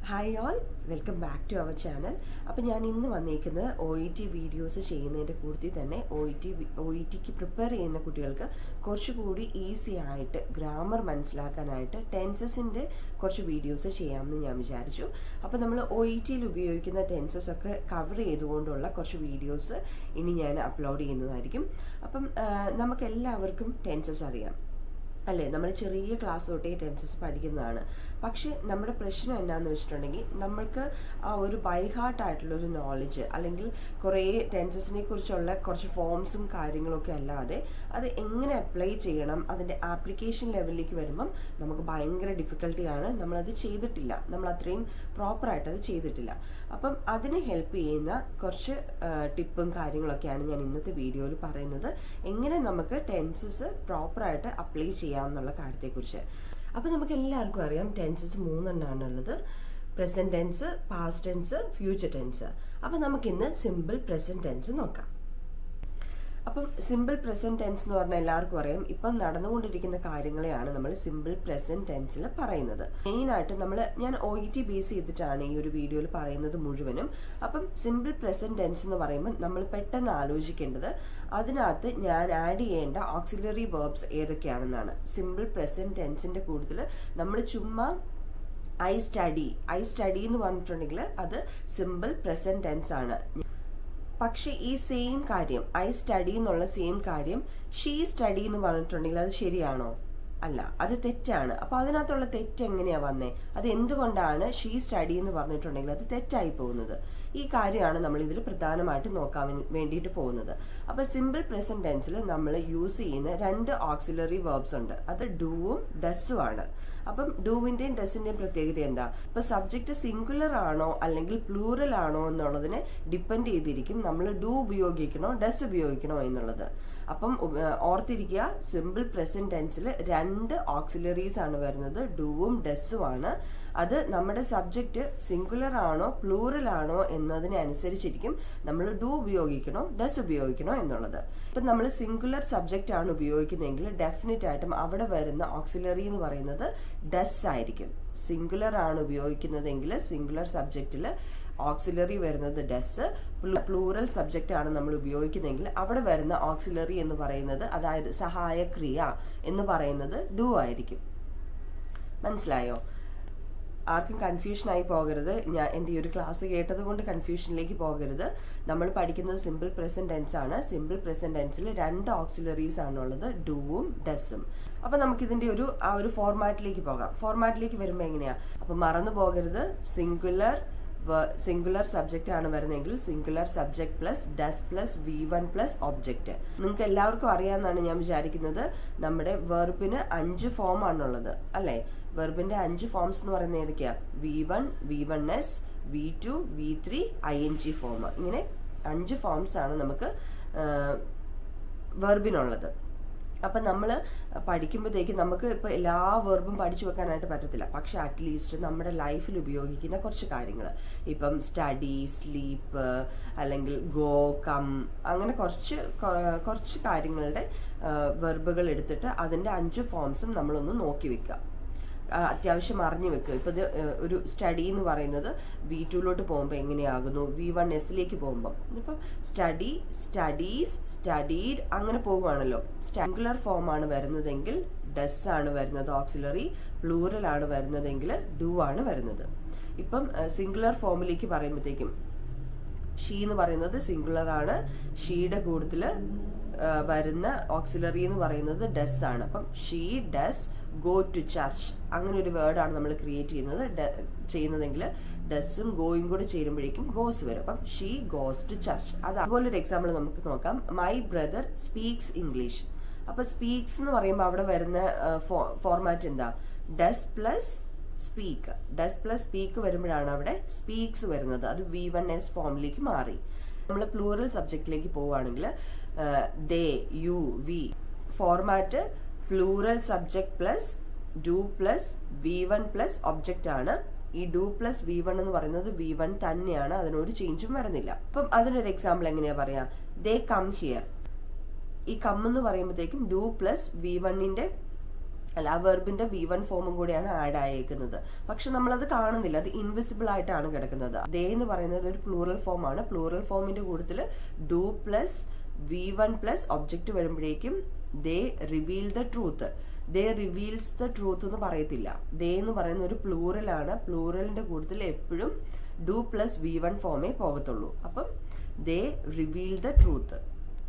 hi all welcome back to our channel അപ്പോൾ ഞാൻ ഇന്ന് വന്നേക്കുന്നത് ഒ ഇ ടി വീഡിയോസ് ചെയ്യുന്നതിൻ്റെ കൂട്ടത്തിൽ തന്നെ O E T O E ടിക്ക് പ്രിപ്പയർ ചെയ്യുന്ന കുട്ടികൾക്ക് കുറച്ചുകൂടി ഈസി ആയിട്ട് ഗ്രാമർ മനസ്സിലാക്കാനായിട്ട് ടെൻസസിൻ്റെ കുറച്ച് വീഡിയോസ് ചെയ്യാമെന്ന് ഞാൻ വിചാരിച്ചു അപ്പോൾ നമ്മൾ ഒ ഇ ടിയിൽ ഉപയോഗിക്കുന്ന ടെൻസസ് ഒക്കെ കവർ ചെയ്തുകൊണ്ടുള്ള കുറച്ച് വീഡിയോസ് ഇനി ഞാൻ അപ്ലോഡ് ചെയ്യുന്നതായിരിക്കും അപ്പം നമുക്ക് എല്ലാവർക്കും ടെൻസസ് അറിയാം അല്ലേ നമ്മൾ ചെറിയ ക്ലാസ് തൊട്ടേ ടെൻസസ് പഠിക്കുന്നതാണ് പക്ഷേ നമ്മുടെ പ്രശ്നം എന്നാന്ന് വെച്ചിട്ടുണ്ടെങ്കിൽ നമ്മൾക്ക് ആ ഒരു ബൈ ഹാർട്ട് ആയിട്ടുള്ള ഒരു നോളജ് അല്ലെങ്കിൽ കുറേ ടെൻസസിനെ കുറിച്ചുള്ള കുറച്ച് ഫോംസും കാര്യങ്ങളൊക്കെ അല്ലാതെ അത് എങ്ങനെ അപ്ലൈ ചെയ്യണം അതിൻ്റെ ആപ്ലിക്കേഷൻ ലെവലിലേക്ക് വരുമ്പം നമുക്ക് ഭയങ്കര ഡിഫിക്കൽട്ടിയാണ് നമ്മളത് ചെയ്തിട്ടില്ല നമ്മൾ അത്രയും പ്രോപ്പറായിട്ട് അത് ചെയ്തിട്ടില്ല അപ്പം അതിന് ഹെൽപ്പ് ചെയ്യുന്ന കുറച്ച് ടിപ്പും കാര്യങ്ങളൊക്കെയാണ് ഞാൻ ഇന്നത്തെ വീഡിയോയിൽ പറയുന്നത് എങ്ങനെ നമുക്ക് ടെൻസസ് പ്രോപ്പറായിട്ട് അപ്ലൈ ചെയ്യാം എന്നുള്ള കാര്യത്തെക്കുറിച്ച് അപ്പോൾ നമുക്ക് എല്ലാവർക്കും അറിയാം ടെൻസസ് മൂന്നെണ്ണമാണ് ഉള്ളത് present tense past tense future tense അപ്പോൾ നമുക്കിന്ന് സിമ്പിൾ പ്രസന്റ് ടെൻസ് നോക്കാം അപ്പം സിമ്പിൾ പ്രസന്റ് ടെൻസ് എന്ന് പറഞ്ഞാൽ എല്ലാവർക്കും അറിയാം ഇപ്പം നടന്നുകൊണ്ടിരിക്കുന്ന കാര്യങ്ങളെയാണ് നമ്മൾ സിമ്പിൾ പ്രസന്റ് ടെൻസിൽ പറയുന്നത് മെയിൻ ആയിട്ട് നമ്മൾ ഞാൻ ഒ ഇ ടി ബേസ് ചെയ്തിട്ടാണ് ഈ ഒരു വീഡിയോയിൽ പറയുന്നത് മുഴുവനും അപ്പം സിമ്പിൾ പ്രസന്റ് ടെൻസ് എന്ന് പറയുമ്പോൾ നമ്മൾ പെട്ടെന്ന് ആലോചിക്കേണ്ടത് അതിനകത്ത് ഞാൻ ആഡ് ചെയ്യേണ്ട ഓക്സിലറി വേർബ്സ് ഏതൊക്കെയാണെന്നാണ് സിമ്പിൾ പ്രസന്റ് ടെൻസിന്റെ കൂടുതൽ നമ്മൾ ചുമ്മാ ഐ സ്റ്റഡി ഐ സ്റ്റഡി എന്ന് പറഞ്ഞിട്ടുണ്ടെങ്കിൽ അത് സിമ്പിൾ പ്രസന്റ് ടെൻസ് ആണ് പക്ഷെ ഈ സെയിം കാര്യം ഐ സ്റ്റഡി എന്നുള്ള സെയിം കാര്യം ഷീ സ്റ്റഡി എന്ന് പറഞ്ഞിട്ടുണ്ടെങ്കിൽ അത് ശരിയാണോ അല്ല അത് തെറ്റാണ് അപ്പൊ അതിനകത്തുള്ള തെറ്റ് എങ്ങനെയാ വന്നേ അത് എന്തുകൊണ്ടാണ് ഷീ സ്റ്റഡി എന്ന് പറഞ്ഞിട്ടുണ്ടെങ്കിൽ അത് തെറ്റായി പോകുന്നത് ഈ കാര്യമാണ് നമ്മൾ ഇതിൽ പ്രധാനമായിട്ട് നോക്കാൻ വേണ്ടിയിട്ട് പോകുന്നത് അപ്പൊ സിമ്പിൾ പ്രസന്റ് ടെൻസിൽ നമ്മൾ യൂസ് ചെയ്യുന്ന രണ്ട് ഓക്സിലറി വേർബ്സ് ഉണ്ട് അത് ഡൂവും ഡസ്സും ആണ് അപ്പം ഡൂവിന്റെയും ഡസിന്റെയും പ്രത്യേകത എന്താ ഇപ്പൊ സബ്ജക്റ്റ് സിംഗുലർ ആണോ അല്ലെങ്കിൽ പ്ലൂറൽ ആണോ എന്നുള്ളതിനെ ഡിപ്പെൻഡ് ചെയ്തിരിക്കും നമ്മൾ ഡൂ ഉപയോഗിക്കണോ ഡസ് ഉപയോഗിക്കണോ എന്നുള്ളത് അപ്പം ഓർത്തിരിക്കുക സിമ്പിൾ പ്രസന്റ് ടെൻസിൽ രണ്ട് ഓക്സിലറീസ് ആണ് വരുന്നത് ഡൂവും ഡസ്സും ആണ് അത് നമ്മുടെ സബ്ജക്റ്റ് സിംഗുലർ ആണോ പ്ലൂറൽ ആണോ എന്നതിനെ അനുസരിച്ചിരിക്കും നമ്മൾ ഡു ഉപയോഗിക്കണോ ഡസ് ഉപയോഗിക്കണോ എന്നുള്ളത് ഇപ്പം നമ്മൾ സിംഗുലർ സബ്ജക്റ്റ് ആണ് ഉപയോഗിക്കുന്നതെങ്കിൽ ഡെഫിനറ്റ് ആയിട്ടും അവിടെ വരുന്ന ഓക്സിലറി എന്ന് പറയുന്നത് ഡസ് ആയിരിക്കും സിംഗുലർ ആണ് ഉപയോഗിക്കുന്നതെങ്കിൽ സിംഗുലർ സബ്ജക്റ്റിൽ ഓക്സിലറി വരുന്നത് ഡസ് പ്ലൂറൽ സബ്ജക്റ്റ് ആണ് നമ്മൾ ഉപയോഗിക്കുന്നതെങ്കിൽ അവിടെ വരുന്ന ഓക്സിലറി എന്ന് പറയുന്നത് അതായത് സഹായ ക്രിയ എന്ന് പറയുന്നത് ഡു ആയിരിക്കും മനസ്സിലായോ ആർക്കും കൺഫ്യൂഷൻ ആയി പോകരുത് ഞാൻ എൻ്റെ ഈ ഒരു ക്ലാസ് കേട്ടത് കൊണ്ട് കൺഫ്യൂഷനിലേക്ക് പോകരുത് നമ്മൾ പഠിക്കുന്നത് സിമ്പിൾ പ്രസന്റ് ടെൻസ് ആണ് സിമ്പിൾ പ്രസന്റ് ടെൻസിൽ രണ്ട് ഓക്സിലറീസ് ആണുള്ളത് ഡൂവും ഡസും അപ്പൊ നമുക്ക് ഇതിന്റെ ഒരു ആ ഒരു ഫോർമാറ്റിലേക്ക് പോകാം ഫോർമാറ്റിലേക്ക് വരുമ്പോൾ എങ്ങനെയാ അപ്പൊ മറന്നു പോകരുത് സിംഗുലർ സിംഗുലർ സബ്ജക്റ്റ് ആണ് വരുന്നതെങ്കിൽ singular subject plus does plus V one plus object നിങ്ങൾക്ക് എല്ലാവർക്കും അറിയാമെന്നാണ് ഞാൻ വിചാരിക്കുന്നത് നമ്മുടെ വെർബിന് അഞ്ച് ഫോം ആണുള്ളത് അല്ലെ വെർബിന്റെ അഞ്ച് ഫോംസ് എന്ന് പറയുന്നത് ഏതൊക്കെയാ V one V one S V two V three I N G form ഇങ്ങനെ അഞ്ച് ഫോംസ് ആണ് നമുക്ക് വെർബിനുള്ളത് അപ്പം നമ്മൾ പഠിക്കുമ്പോഴത്തേക്ക് നമുക്ക് ഇപ്പോൾ എല്ലാ വെർബും പഠിച്ചു വെക്കാനായിട്ട് പറ്റത്തില്ല പക്ഷെ അറ്റ്ലീസ്റ്റ് നമ്മുടെ ലൈഫിൽ ഉപയോഗിക്കുന്ന കുറച്ച് കാര്യങ്ങൾ ഇപ്പം സ്റ്റഡി സ്ലീപ്പ് അല്ലെങ്കിൽ ഗോ കം അങ്ങനെ കുറച്ച് കുറച്ച് കാര്യങ്ങളുടെ വെർബുകൾ എടുത്തിട്ട് അതിൻ്റെ അഞ്ച് ഫോംസും നമ്മളൊന്ന് നോക്കി വെക്കുക അത്യാവശ്യം അറിഞ്ഞു വെക്കുക ഇപ്പം ഇത് ഒരു സ്റ്റഡി എന്ന് പറയുന്നത് വി ടുവിലോട്ട് പോകുമ്പോൾ എങ്ങനെയാകുന്നു വി വൺ എസിലേക്ക് പോകുമ്പോൾ ഇപ്പം സ്റ്റഡി സ്റ്റഡീസ് സ്റ്റഡീഡ് അങ്ങനെ പോകുവാണല്ലോ സ്റ്റാങ്കുലർ ഫോം ആണ് വരുന്നതെങ്കിൽ ഡസ് ആണ് വരുന്നത് ഓക്സിലറി പ്ലൂറൽ ആണ് വരുന്നതെങ്കിൽ ഡു ആണ് വരുന്നത് ഇപ്പം സിംഗുലർ ഫോമിലേക്ക് പറയുമ്പോഴത്തേക്കും ഷീ എന്ന് പറയുന്നത് സിംഗുലർ ആണ് ഷീയുടെ കൂടുതൽ വരുന്ന ഓക്സിലറി എന്ന് പറയുന്നത് ഡസ് ആണ് അപ്പം she does go to church അങ്ങനെ ഒരു വേർഡാണ് നമ്മൾ ക്രിയേറ്റ് ചെയ്യുന്നത് ചെയ്യുന്നതെങ്കിൽ ഡസും ഗോയും കൂടെ ചേരുമ്പോഴേക്കും ഗോസ് വരും അപ്പം ഷീ ഗോസ് ടു ചർച്ച് അത് അതുപോലെ ഒരു എക്സാമ്പിൾ നമുക്ക് നോക്കാം മൈ ബ്രദർ സ്പീക്സ് ഇംഗ്ലീഷ് അപ്പൊ സ്പീക്സ് എന്ന് പറയുമ്പോൾ അവിടെ വരുന്ന ഫോർമാറ്റ് എന്താ does plus speak does plus speak വരുമ്പോഴാണ് അവിടെ സ്പീക്സ് വരുന്നത് അത് വി വൺ എസ് ഫോമിലേക്ക് മാറി നമ്മൾ പ്ലൂറൽ സബ്ജക്റ്റിലേക്ക് പോവുകയാണെങ്കിൽ they you we format plural subject plus do plus V one plus object ആണ് ഈ ഡു പ്ലസ് വി വൺ എന്ന് പറയുന്നത് വി വൺ തന്നെയാണ് അതിനൊരു ചേഞ്ചും വരുന്നില്ല അപ്പം അതിനൊരു എക്സാമ്പിൾ എങ്ങനെയാ പറയാ ദേ കം ഹിയർ ഈ കം എന്ന് പറയുമ്പോഴത്തേക്കും ഡു പ്ലസ് വി വണ്ണിന്റെ അല്ല ആ വെർബിന്റെ വി വൺ ഫോമും കൂടിയാണ് ആഡ് ആയേക്കുന്നത് പക്ഷെ നമ്മളത് കാണുന്നില്ല അത് ഇൻവിസിബിൾ ആയിട്ടാണ് കിടക്കുന്നത് ദേ എന്ന് പറയുന്നത് ഒരു പ്ലൂറൽ ഫോം ആണ് പ്ലൂറൽ ഫോമിന്റെ കൂട്ടത്തിൽ do plus V one plus object വരുമ്പോഴേക്കും they reveal the truth they reveals the truth എന്ന് പറയത്തില്ല ദേ എന്ന് പറയുന്ന ഒരു പ്ലൂറലാണ് പ്ലൂറലിന്റെ കൂട്ടത്തിൽ എപ്പോഴും ഡു പ്ലസ് വി വൺ ഫോമേ പോകത്തുള്ളൂ അപ്പം ദേ റിവീൽ ദ ട്രൂത്ത്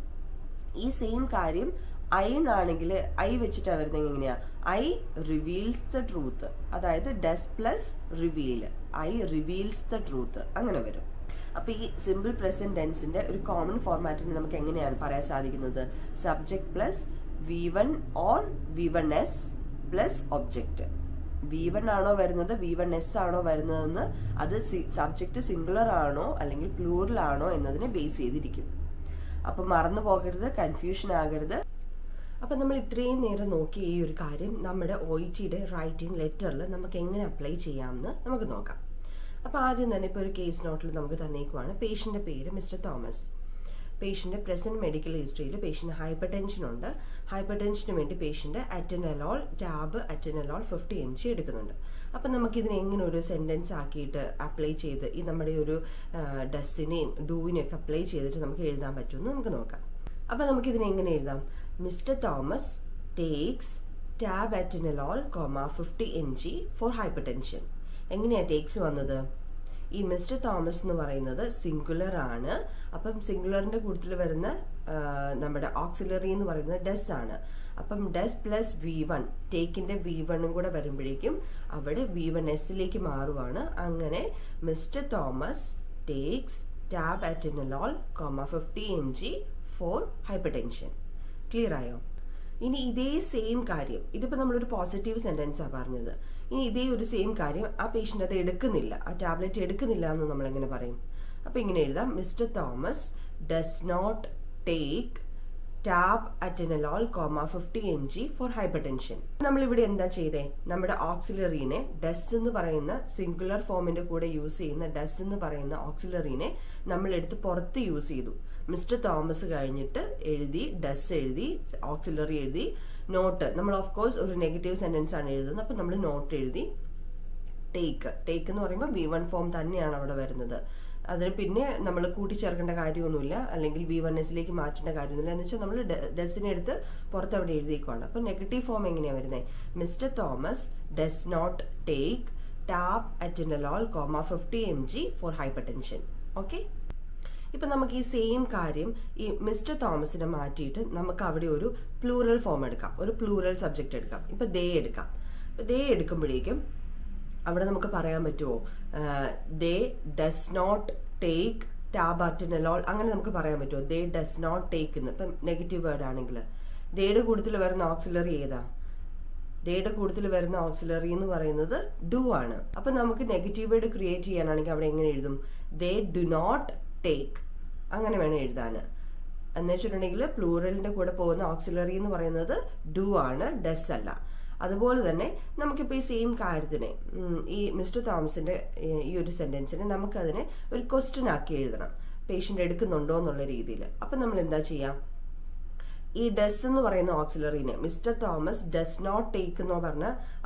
ഈ സെയിം കാര്യം ഐ എന്നാണെങ്കിൽ ഐ വെച്ചിട്ടാണ് വരുന്നത് എങ്ങനെയാ ഐ റിവീൽസ് ദ ട്രൂത്ത് അതായത് does plus reveal I reveals the truth അങ്ങനെ വരും അപ്പൊ ഈ സിമ്പിൾ പ്രസന്റ് ടെൻസിന്റെ ഒരു കോമൺ ഫോർമാറ്റിന് നമുക്ക് എങ്ങനെയാണ് പറയാൻ സാധിക്കുന്നത് subject plus V one or V one S plus object V one ആണോ വരുന്നത് വി വൺ എസ് ആണോ വരുന്നതെന്ന് അത് സബ്ജക്റ്റ് സിംഗുലർ ആണോ അല്ലെങ്കിൽ പ്ലൂറൽ ആണോ എന്നതിനെ ബേസ് ചെയ്തിരിക്കും അപ്പൊ മറന്നു പോകരുത് കൺഫ്യൂഷൻ ആകരുത് അപ്പൊ നമ്മൾ ഇത്രയും നേരം നോക്കിയ ഈ ഒരു കാര്യം നമ്മുടെ ഒ ഇ ടിയുടെ റൈറ്റിംഗ് ലെറ്ററിൽ നമുക്ക് എങ്ങനെ അപ്ലൈ ചെയ്യാമെന്ന് നമുക്ക് നോക്കാം അപ്പൊ ആദ്യം തന്നെ ഇപ്പോൾ ഒരു കേസ് നോട്ടിൽ നമുക്ക് തന്നേക്കുവാണ് പേഷ്യന്റെ പേര് മിസ്റ്റർ തോമസ് പേഷ്യൻ്റെ പ്രസന്റ് മെഡിക്കൽ ഹിസ്റ്ററിയിൽ പേഷ്യൻ്റ് ഹൈപ്പർ ടെൻഷൻ ഉണ്ട് ഹൈപ്പർ ടെൻഷന് വേണ്ടി patient atenolol tab atenolol fifty M G എടുക്കുന്നുണ്ട് അപ്പം നമുക്കിതിനെ എങ്ങനെ ഒരു സെൻറ്റൻസ് ആക്കിയിട്ട് അപ്ലൈ ചെയ്ത് ഈ നമ്മുടെ ഒരു ഡസ്സിനെയും ഡൂവിനെയും ഒക്കെ അപ്ലൈ ചെയ്തിട്ട് നമുക്ക് എഴുതാൻ പറ്റുമെന്ന് നമുക്ക് നോക്കാം അപ്പം നമുക്കിതിനെ എങ്ങനെ എഴുതാം mister Thomas takes tab atenolol comma fifty M G for hypertension എങ്ങനെയാണ് ടേക്സ് വന്നത് ഈ മിസ്റ്റർ തോമസ് എന്ന് പറയുന്നത് സിംഗുലർ ആണ് അപ്പം സിംഗുലറിന്റെ കൂട്ടത്തിൽ വരുന്ന നമ്മുടെ ഓക്സിലറി എന്ന് പറയുന്നത് ഡെസ് ആണ് അപ്പം ഡെസ് പ്ലസ് വി വൺ ടേക്കിന്റെ വി വണ്ണും കൂടെ വരുമ്പോഴേക്കും അവിടെ വി വൺ എസിലേക്ക് മാറുവാണ് അങ്ങനെ mister Thomas takes tab atenolol comma fifty M G for hypertension clear ആയോ ഇനി ഇതേ സെയിം കാര്യം ഇതിപ്പോൾ നമ്മളൊരു പോസിറ്റീവ് സെൻറ്റൻസാണ് പറഞ്ഞത് ഇനി ഇതേ ഒരു സെയിം കാര്യം ആ പേഷ്യൻ്റ് അത് എടുക്കുന്നില്ല ആ ടാബ്ലറ്റ് എടുക്കുന്നില്ല എന്ന് നമ്മൾ എങ്ങനെ പറയും അപ്പോൾ ഇങ്ങനെ എഴുതാം mister Thomas does not take tab atenolol comma fifty M G for hypertension നമ്മളിവിടെ എന്താ ചെയ്തേ നമ്മുടെ ഓക്സിലറീനെ ഡസ് എന്ന് പറയുന്ന സിംഗുലർ ഫോമിന്റെ കൂടെ യൂസ് ചെയ്യുന്ന ഡസ് എന്ന് പറയുന്ന ഓക്സിലറീനെ നമ്മൾ എടുത്ത് പുറത്ത് യൂസ് ചെയ്തു മിസ്റ്റർ തോമസ് കഴിഞ്ഞിട്ട് എഴുതി ഡസ് എഴുതി ഓക്സിലറി എഴുതി നോട്ട് നമ്മൾ ഓഫ് കോഴ്സ് ഒരു നെഗറ്റീവ് സെന്റൻസ് ആണ് എഴുതുന്നത് അപ്പം നമ്മൾ നോട്ട് എഴുതി ടേക്ക് ടേക്ക് എന്ന് പറയുമ്പോൾ വി വൺ ഫോം തന്നെയാണ് അവിടെ വരുന്നത് അതിന് പിന്നെ നമ്മൾ കൂട്ടിച്ചേർക്കേണ്ട കാര്യമൊന്നുമില്ല അല്ലെങ്കിൽ വി വൺ എസിലേക്ക് മാറ്റേണ്ട കാര്യമൊന്നുമില്ല എന്ന് വെച്ചാൽ നമ്മൾ ഡെസിനെ എടുത്ത് പുറത്ത് അവിടെ എഴുതിയേക്കുവാണ് അപ്പം നെഗറ്റീവ് ഫോം എങ്ങനെയാണ് വരുന്നത് mister Thomas does not take tab atenolol comma fifty M G for hypertension okay ഇപ്പൊ നമുക്ക് ഈ സെയിം കാര്യം ഈ മിസ്റ്റർ തോമസിനെ മാറ്റിയിട്ട് നമുക്ക് അവിടെ ഒരു പ്ലൂറൽ ഫോം എടുക്കാം ഒരു പ്ലൂറൽ സബ്ജക്റ്റ് എടുക്കാം ഇപ്പൊ ദേ എടുക്കാം ഇപ്പൊ ദേ എടുക്കുമ്പോഴേക്കും അവിടെ നമുക്ക് പറയാൻ പറ്റുമോ they does not take tab atenolol അങ്ങനെ നമുക്ക് പറയാൻ പറ്റുമോ ദേ ഡസ് നോട്ട് ടേക്ക് എന്ന് ഇപ്പം നെഗറ്റീവ് വേർഡ് ആണെങ്കിൽ ദേയുടെ കൂട്ടത്തിൽ വരുന്ന ഓക്സിലറി ഏതാ ദേയുടെ കൂട്ടത്തിൽ വരുന്ന ഓക്സിലറി എന്ന് പറയുന്നത് ഡു ആണ് അപ്പൊ നമുക്ക് നെഗറ്റീവ് വേർഡ് ക്രിയേറ്റ് ചെയ്യാനാണെങ്കിൽ അവിടെ എങ്ങനെ എഴുതും ദേ ഡു നോട്ട് ടേക്ക് അങ്ങനെ വേണം എഴുതാൻ എന്ന് വെച്ചിട്ടുണ്ടെങ്കിൽ പ്ലൂറലിന്റെ കൂടെ പോകുന്ന ഓക്സിലറി എന്ന് പറയുന്നത് ഡു ആണ് ഡസ് അല്ല അതുപോലെ തന്നെ നമുക്കിപ്പോൾ ഈ സെയിം കാര്യത്തിനെ ഈ മിസ്റ്റർ തോമസിന്റെ ഈ ഒരു സെന്റൻസിനെ നമുക്കതിനെ ഒരു ക്വസ്റ്റ്യൻ ആക്കി എഴുതണം പേഷ്യൻ്റ് എടുക്കുന്നുണ്ടോ എന്നുള്ള രീതിയിൽ അപ്പം നമ്മൾ എന്താ ചെയ്യാം ഈ ഡസ് എന്ന് പറയുന്ന ഓക്സിലറിനെ mister Thomas does not take എന്ന് പറഞ്ഞ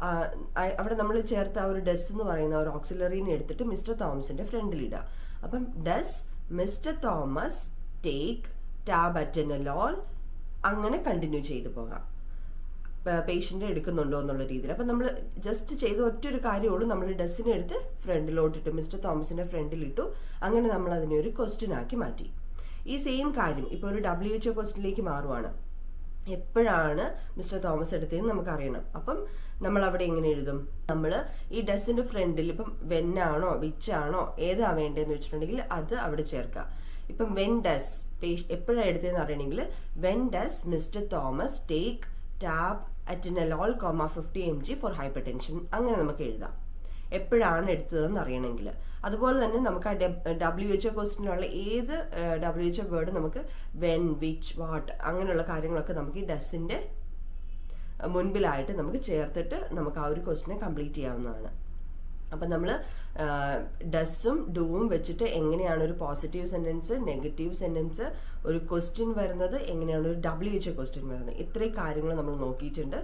അവിടെ നമ്മൾ ചേർത്ത ആ ഒരു ഡസ് എന്ന് പറയുന്ന ഒരു ഓക്സിലറിനെ എടുത്തിട്ട് മിസ്റ്റർ തോമസിന്റെ ഫ്രണ്ടിൽ ഇടുക അപ്പം does mister Thomas take tab atenolol അങ്ങനെ കണ്ടിന്യൂ ചെയ്തു പോകാം പേഷ്യൻ്റ് എടുക്കുന്നുണ്ടോ എന്നുള്ള രീതിയിൽ അപ്പം നമ്മൾ ജസ്റ്റ് ചെയ്ത ഒറ്റൊരു കാര്യമുള്ളൂ നമ്മൾ ഡസ്സിനെ എടുത്ത് ഫ്രണ്ടിലോട്ടിട്ടു മിസ്റ്റർ തോമസിന്റെ ഫ്രണ്ടിലിട്ടു അങ്ങനെ നമ്മൾ അതിനെ ഒരു ക്വസ്റ്റ്യൻ ആക്കി മാറ്റി ഈ സെയിം കാര്യം ഇപ്പോൾ ഒരു ഡബ്ല്യു എച്ച് ഒ ക്വസ്റ്റിനിലേക്ക് മാറുവാണ് എപ്പോഴാണ് മിസ്റ്റർ തോമസ് എടുത്തതെന്ന് നമുക്ക് അറിയണം അപ്പം നമ്മൾ അവിടെ എങ്ങനെ എഴുതും നമ്മൾ ഈ ഡസിന്റെ ഫ്രണ്ടിൽ ഇപ്പം വെന്നാണോ വിച്ചാണോ ഏതാ വേണ്ടതെന്ന് വെച്ചിട്ടുണ്ടെങ്കിൽ അത് അവിടെ ചേർക്കുക ഇപ്പം വെൻ ഡസ് എപ്പോഴാണ് എടുത്തതെന്ന് അറിയണമെങ്കിൽ when does mister Thomas take tab atenolol comma fifty M G for hypertension അങ്ങനെ നമുക്ക് എഴുതാം എപ്പോഴാണ് എടുത്തതെന്ന് അറിയണമെങ്കിൽ അതുപോലെ തന്നെ നമുക്ക് ആ ഡബ്ല്യു എച്ച് ഒ ക്വസ്റ്റിനുള്ള ഏത് ഡബ്ല്യു എച്ച് ഒ വേർഡ് നമുക്ക് വെൻ വിച്ച് വാട്ട് അങ്ങനെയുള്ള കാര്യങ്ങളൊക്കെ നമുക്ക് ഈ ഡസിന്റെ മുൻപിലായിട്ട് നമുക്ക് ചേർത്തിട്ട് നമുക്ക് ആ ഒരു ക്വസ്റ്റിനെ കംപ്ലീറ്റ് ചെയ്യാവുന്നതാണ് അപ്പം നമ്മൾ ഡസ്സും ഡൂവും വെച്ചിട്ട് എങ്ങനെയാണ് ഒരു പോസിറ്റീവ് സെൻറ്റൻസ് നെഗറ്റീവ് സെൻറ്റൻസ് ഒരു ക്വസ്റ്റ്യൻ വരുന്നത് എങ്ങനെയാണ് ഒരു ഡബ്ല്യു എച്ച് ക്വസ്റ്റ്യൻ വരുന്നത് ഇത്രയും കാര്യങ്ങൾ നമ്മൾ നോക്കിയിട്ടുണ്ട്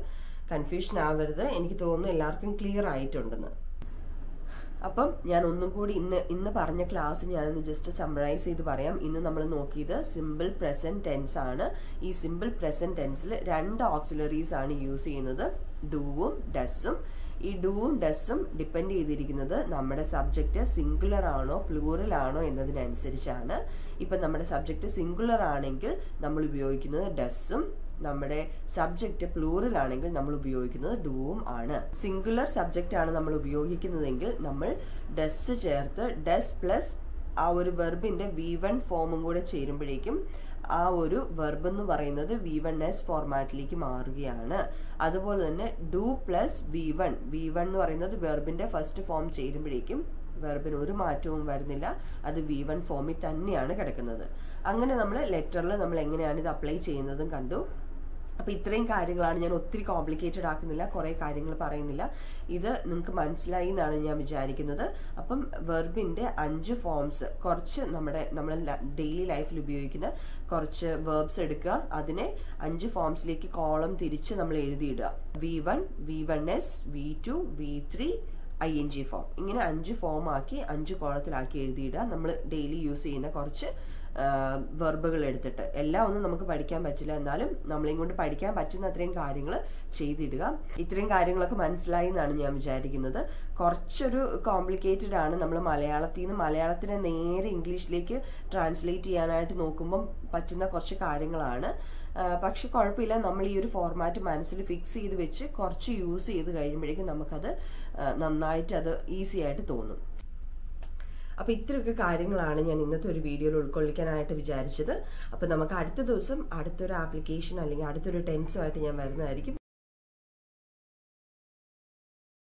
കൺഫ്യൂഷൻ ആവരുത് എനിക്ക് തോന്നുന്നു എല്ലാവർക്കും ക്ലിയർ ആയിട്ടുണ്ടെന്ന് അപ്പം ഞാൻ ഒന്നും കൂടി ഇന്ന് ഇന്ന് പറഞ്ഞ ക്ലാസ് ഞാനൊന്ന് ജസ്റ്റ് സമ്മറൈസ് ചെയ്ത് പറയാം ഇന്ന് നമ്മൾ നോക്കിയത് സിമ്പിൾ പ്രസന്റ് ടെൻസ് ആണ് ഈ സിമ്പിൾ പ്രസന്റ് ടെൻസിൽ രണ്ട് ഓക്സിലറീസ് ആണ് യൂസ് ചെയ്യുന്നത് ഡൂവും ഡസ്സും ഈ ഡൂവും ഡസ്സും ഡിപ്പെൻഡ് ചെയ്തിരിക്കുന്നത് നമ്മുടെ സബ്ജക്റ്റ് സിംഗുലർ ആണോ പ്ലൂറൽ ആണോ എന്നതിനനുസരിച്ചാണ് ഇപ്പം നമ്മുടെ സബ്ജക്റ്റ് സിംഗുലർ ആണെങ്കിൽ നമ്മൾ ഉപയോഗിക്കുന്നത് ഡസ്സും നമ്മുടെ സബ്ജക്റ്റ് പ്ലൂറൽ ആണെങ്കിൽ നമ്മൾ ഉപയോഗിക്കുന്നത് ഡൂവും ആണ് സിംഗുലർ സബ്ജക്റ്റ് ആണ് നമ്മൾ ഉപയോഗിക്കുന്നതെങ്കിൽ നമ്മൾ ഡസ് ചേർത്ത് ഡസ് പ്ലസ് ആ ഒരു വെർബിന്റെ വി വൺ ഫോമും കൂടെ ചേരുമ്പോഴേക്കും ആ ഒരു വെർബ് എന്ന് പറയുന്നത് വി വൺ എസ് ഫോർമാറ്റിലേക്ക് മാറുകയാണ് അതുപോലെ തന്നെ do plus V one V one എന്ന് പറയുന്നത് വെർബിന്റെ ഫസ്റ്റ് ഫോം ചേരുമ്പോഴേക്കും വെർബിന് ഒരു മാറ്റവും വരുന്നില്ല അത് വി വൺ ഫോമിൽ തന്നെയാണ് കിടക്കുന്നത് അങ്ങനെ നമ്മൾ ലെറ്ററിൽ നമ്മൾ എങ്ങനെയാണ് ഇത് അപ്ലൈ ചെയ്യുന്നതും കണ്ടു അപ്പോൾ ഇത്രയും കാര്യങ്ങളാണ് ഞാൻ ഒത്തിരി കോംപ്ലിക്കേറ്റഡ് ആക്കുന്നില്ല കുറേ കാര്യങ്ങൾ പറയുന്നില്ല ഇത് നിങ്ങൾക്ക് മനസ്സിലായി എന്നാണ് ഞാൻ വിചാരിക്കുന്നത് അപ്പം വെർബിൻ്റെ അഞ്ച് ഫോംസ് കുറച്ച് നമ്മുടെ നമ്മൾ ഡെയിലി ലൈഫിൽ ഉപയോഗിക്കുന്ന കുറച്ച് വേർബ്സ് എടുക്കുക അതിനെ അഞ്ച് ഫോംസിലേക്ക് കോളം തിരിച്ച് നമ്മൾ എഴുതിയിടുക V one V one S V two V three I N G form ഇങ്ങനെ അഞ്ച് ഫോം ആക്കി അഞ്ച് കോളത്തിലാക്കി എഴുതിയിടുക നമ്മൾ ഡെയിലി യൂസ് ചെയ്യുന്ന കുറച്ച് വെർബുകൾ എടുത്തിട്ട് എല്ലാം ഒന്നും നമുക്ക് പഠിക്കാൻ പറ്റില്ല എന്നാലും നമ്മളെയും കൊണ്ട് പഠിക്കാൻ പറ്റുന്ന അത്രയും കാര്യങ്ങൾ ചെയ്തിടുക ഇത്രയും കാര്യങ്ങളൊക്കെ മനസ്സിലായി എന്നാണ് ഞാൻ വിചാരിക്കുന്നത് കുറച്ചൊരു കോംപ്ലിക്കേറ്റഡ് ആണ് നമ്മൾ മലയാളത്തിൽ നിന്ന് മലയാളത്തിനെ നേരെ ഇംഗ്ലീഷിലേക്ക് ട്രാൻസ്ലേറ്റ് ചെയ്യാനായിട്ട് നോക്കുമ്പം പറ്റുന്ന കുറച്ച് കാര്യങ്ങളാണ് പക്ഷെ കുഴപ്പമില്ല നമ്മൾ ഈ ഒരു ഫോർമാറ്റ് മനസ്സിൽ ഫിക്സ് ചെയ്ത് വെച്ച് കുറച്ച് യൂസ് ചെയ്ത് കഴിയുമ്പോഴേക്കും നമുക്കത് നന്നായിട്ട് അത് ഈസി ആയിട്ട് തോന്നും അപ്പോൾ ഇത്രയൊക്കെ കാര്യങ്ങളാണ് ഞാൻ ഇന്നത്തെ ഒരു വീഡിയോയിൽ ഉൾക്കൊള്ളിക്കാനായിട്ട് വിചാരിച്ചത് അപ്പോൾ നമുക്ക് അടുത്ത ദിവസം അടുത്തൊരു ആപ്ലിക്കേഷൻ അല്ലെങ്കിൽ അടുത്തൊരു ടെൻസുമായിട്ട് ഞാൻ വരുന്നതായിരിക്കും